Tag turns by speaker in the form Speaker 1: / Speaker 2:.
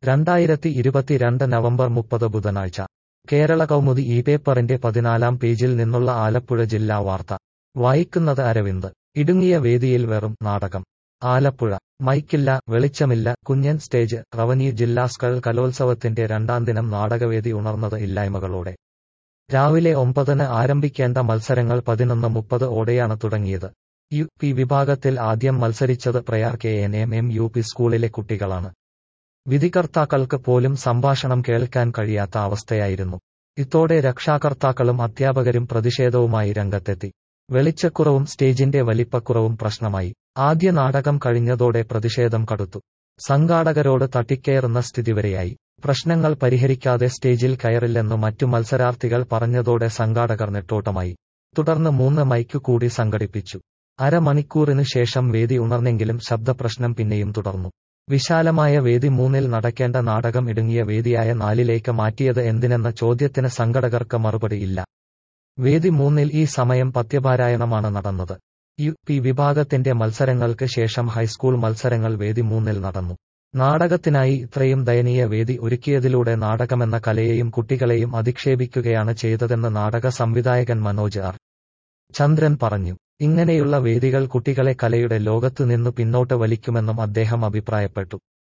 Speaker 1: രണ്ടായിരത്തി ഇരുപത്തിരണ്ട് നവംബർ മുപ്പത് ബുധനാഴ്ച കേരള കൗമുദി ഈ പേപ്പറിന്റെ പതിനാലാം പേജിൽ നിന്നുള്ള ആലപ്പുഴ ജില്ലാ വാർത്ത വായിക്കുന്നത് അരവിന്ദ് ഇടുങ്ങിയ വേദിയിൽ വെറും നാടകം ആലപ്പുഴ മൈക്കില്ല വെളിച്ചമില്ല കുഞ്ഞൻ സ്റ്റേജ് റവന്യൂ ജില്ലാ സ്കൾ കലോത്സവത്തിന്റെ രണ്ടാം ദിനം നാടകവേദി ഉണർന്നത് ഇല്ലായ്മകളോടെ രാവിലെ ഒമ്പതിന് ആരംഭിക്കേണ്ട മത്സരങ്ങൾ പതിനൊന്ന് മുപ്പത് ഓടെയാണ് തുടങ്ങിയത് യു പി വിഭാഗത്തിൽ ആദ്യം മത്സരിച്ചത് Prayar K N M M U P സ്കൂളിലെ കുട്ടികളാണ് വിധികർത്താക്കൾക്ക് പോലും സംഭാഷണം കേൾക്കാൻ കഴിയാത്ത അവസ്ഥയായിരുന്നു ഇതോടെ രക്ഷാകർത്താക്കളും അധ്യാപകരും പ്രതിഷേധവുമായി രംഗത്തെത്തി വെളിച്ചക്കുറവും സ്റ്റേജിന്റെ വലിപ്പക്കുറവും പ്രശ്നമായി ആദ്യ നാടകം കഴിഞ്ഞതോടെ പ്രതിഷേധം കടുത്തു സംഘാടകരോട് തട്ടിക്കയറുന്ന സ്ഥിതി വരെയായി പ്രശ്നങ്ങൾ പരിഹരിക്കാതെ സ്റ്റേജിൽ കയറില്ലെന്നു മറ്റു മത്സരാർത്ഥികൾ പറഞ്ഞതോടെ സംഘാടകർ നെട്ടോട്ടമായി തുടർന്ന് മൂന്ന് മൈക്ക് കൂടി സംഘടിപ്പിച്ചു അരമണിക്കൂറിനു ശേഷം വേദി ഉണർന്നെങ്കിലും ശബ്ദപ്രശ്നം പിന്നെയും തുടർന്നു വിശാലമായ വേദി മൂന്നിൽ നടക്കേണ്ട നാടകം ഇടുങ്ങിയ വേദിയായ നാലിലേക്ക് മാറ്റിയത് എന്തിനെന്ന ചോദ്യത്തിന് സംഘടകർക്ക് മറുപടിയില്ല വേദി മൂന്നിൽ ഈ സമയം പദ്യപാരായണമാണ് നടന്നത് യു പി വിഭാഗത്തിന്റെ മത്സരങ്ങൾക്ക് ശേഷം ഹൈസ്കൂൾ മത്സരങ്ങൾ വേദി മൂന്നിൽ നടന്നു നാടകത്തിനായി ഇത്രയും ദയനീയ വേദി ഒരുക്കിയതിലൂടെ നാടകമെന്ന കലയെയും കുട്ടികളെയും അധിക്ഷേപിക്കുകയാണ് ചെയ്തതെന്ന് നാടക സംവിധായകൻ മനോജ് ആർ ചന്ദ്രൻ പറഞ്ഞു ഇങ്ങനെയുള്ള വേദികൾ കുട്ടികളെ കലയുടെ ലോകത്തു നിന്നു പിന്നോട്ട് വലിക്കുമെന്നും അദ്ദേഹം അഭിപ്രായപ്പെട്ടു